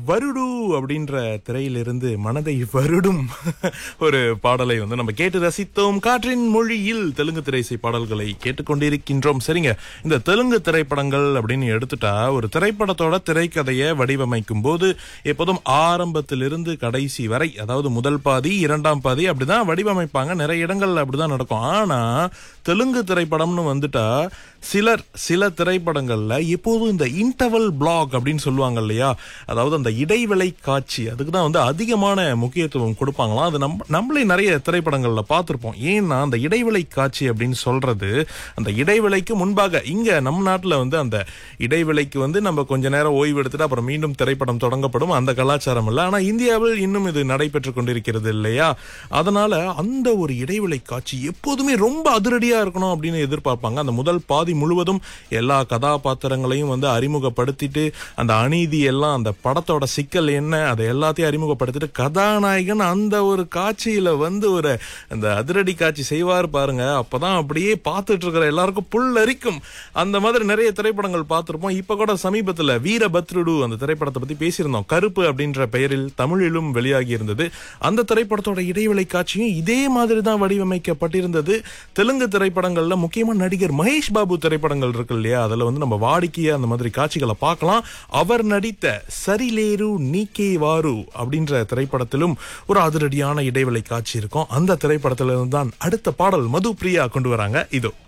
வருடு அப்படின்ற திரையிலிருந்து மனதை வருடும் ஒரு பாடலை வந்து நம்ம கேட்டு ரசித்தோம் காற்றின் மொழியில் தெலுங்கு திரைசை பாடல்களை கேட்டுக்கொண்டிருக்கின்றோம் சரிங்க இந்த தெலுங்கு திரைப்படங்கள் அப்படின்னு எடுத்துட்டா ஒரு திரைப்படத்தோட திரைக்கதையை வடிவமைக்கும் போது எப்போதும் ஆரம்பத்திலிருந்து கடைசி வரை அதாவது முதல் பாதி இரண்டாம் பாதி அப்படிதான் வடிவமைப்பாங்க நிறைய இடங்கள்ல அப்படிதான் நடக்கும் ஆனா தெலுங்கு திரைப்படம்னு வந்துட்டா சிலர் சில திரைப்படங்கள்ல எப்போதும் இந்த இன்டர்வல் பிளாக் அப்படின்னு சொல்லுவாங்க இல்லையா அதாவது அந்த இடைவேளை காட்சி அதுக்கு தான் வந்து அதிகமான முக்கியத்துவம் கொடுப்பாங்களாம் அது நம்ம நம்மளே நிறைய திரைப்படங்கள்ல பார்த்திருப்போம் ஏன்னா அந்த இடைவேளை காட்சி அப்படின்னு சொல்றது அந்த இடைவேளைக்கு முன்பாக இங்க நம்ம நாட்டுல வந்து அந்த இடைவேளைக்கு வந்து நம்ம கொஞ்ச நேரம் ஓய்வு எடுத்துட்டு அப்புறம் மீண்டும் திரைப்படம் தொடங்கப்படும் அந்த கலாச்சாரம் இல்ல ஆனா இந்தியாவில் இன்னும் இது நடைபெற்று கொண்டிருக்கிறது இல்லையா அதனால அந்த ஒரு இடைவேளை காட்சி எப்போதுமே ரொம்ப அதிரடியா இருக்கணும் அப்படின்னு எதிர்பார்ப்பாங்க அந்த முதல் பாதி முழுவதும் எல்லா கதாபாத்திரங்களையும் வந்து அறிமுகப்படுத்திட்டு அந்த அநீதி எல்லாம் அந்த படத்தோட சிக்கல் என்ன அதை எல்லாத்தையும் அறிமுகப்படுத்திட்டு கதாநாயகன் அந்த ஒரு காட்சியில வந்து ஒரு அந்த அதிரடி காட்சி செய்வார் பாருங்க அப்பதான் அப்படியே பார்த்துட்டு இருக்கிற எல்லாருக்கும் புல்லரிக்கும் அந்த மாதிரி நிறைய திரைப்படங்கள் பார்த்திருப்போம் இப்ப கூட சமீபத்துல வீரபத்ருடு அந்த திரைப்படத்தை பத்தி பேசியிருந்தோம் கருப்பு அப்படின்ற பெயரில் தமிழிலும் வெளியாகி இருந்தது அந்த திரைப்படத்தோட இடைவேளை காட்சியும் இதே மாதிரி தான் வடிவமைக்கப்பட்டிருந்தது தெலுங்கு திரைப்படங்கள்ல முக்கியமா நடிகர் மகேஷ் பாபு திரைப்படங்கள் இருக்கு இல்லையா அதுல வந்து நம்ம வாடிக்கையா அந்த மாதிரி காட்சிகளை பார்க்கலாம் அவர் நடித்த சரிலேரு நீக்கே வாரு அப்படின்ற திரைப்படத்திலும் ஒரு அதிரடியான இடைவேளை காட்சி இருக்கும் அந்த திரைப்படத்திலிருந்து தான் அடுத்த பாடல் மது பிரியா கொண்டு வராங்க இதோ